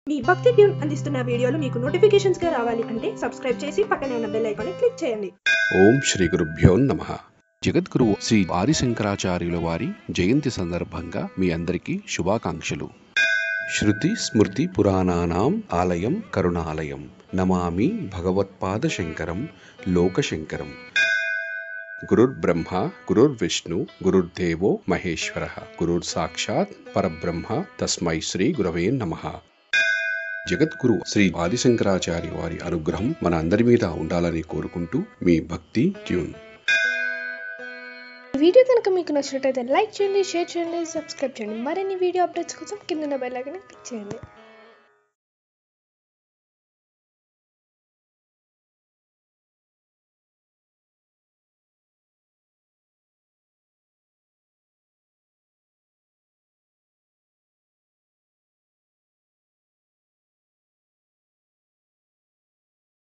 మీ భక్తి ట్యూన్ అందిస్తున్న వీడియోలు మీకు నోటిఫికేషన్స్ గా రావాలి అంటే సబ్స్క్రైబ్ చేసి పక్కనే ఉన్న బెల్ ఐకాన్ క్లిక్ చేయండి ఓం శ్రీ గురుభ్యో నమ జగద్గురు శ్రీ ఆదిశంకరాచార్యుల వారి జయంతి సందర్భంగా మీ అందరికీ శుభాకాంక్షలు శృతి స్మృతి పురాణానాం ఆలయం కరుణాలయం నమామి భగవత్పాద శంకరం లోకశంకరం గురుర్బ్రహ్మ గురుర్విష్ణు గురుర్దేవో మహేశ్వర గురుర్ సాక్షాత్ పరబ్రహ్మ తస్మై శ్రీ గురవే నమః జగద్గురు శ్రీ ఆదిశంకరాచార్య వారి అనుగ్రహం మన అందరి మీద ఉండాలని కోరుకుంటూ మీ భక్తి ట్యూన్ ఈ వీడియో కనుక మీకు నచ్చినట్టయితే లైక్ చేయండి షేర్ చేయండి సబ్స్క్రైబ్ చేయండి మరిన్ని వీడియో అప్డేట్స్ కోసం కింద బెల్ ఐకాన్ క్లిక్ చేయండి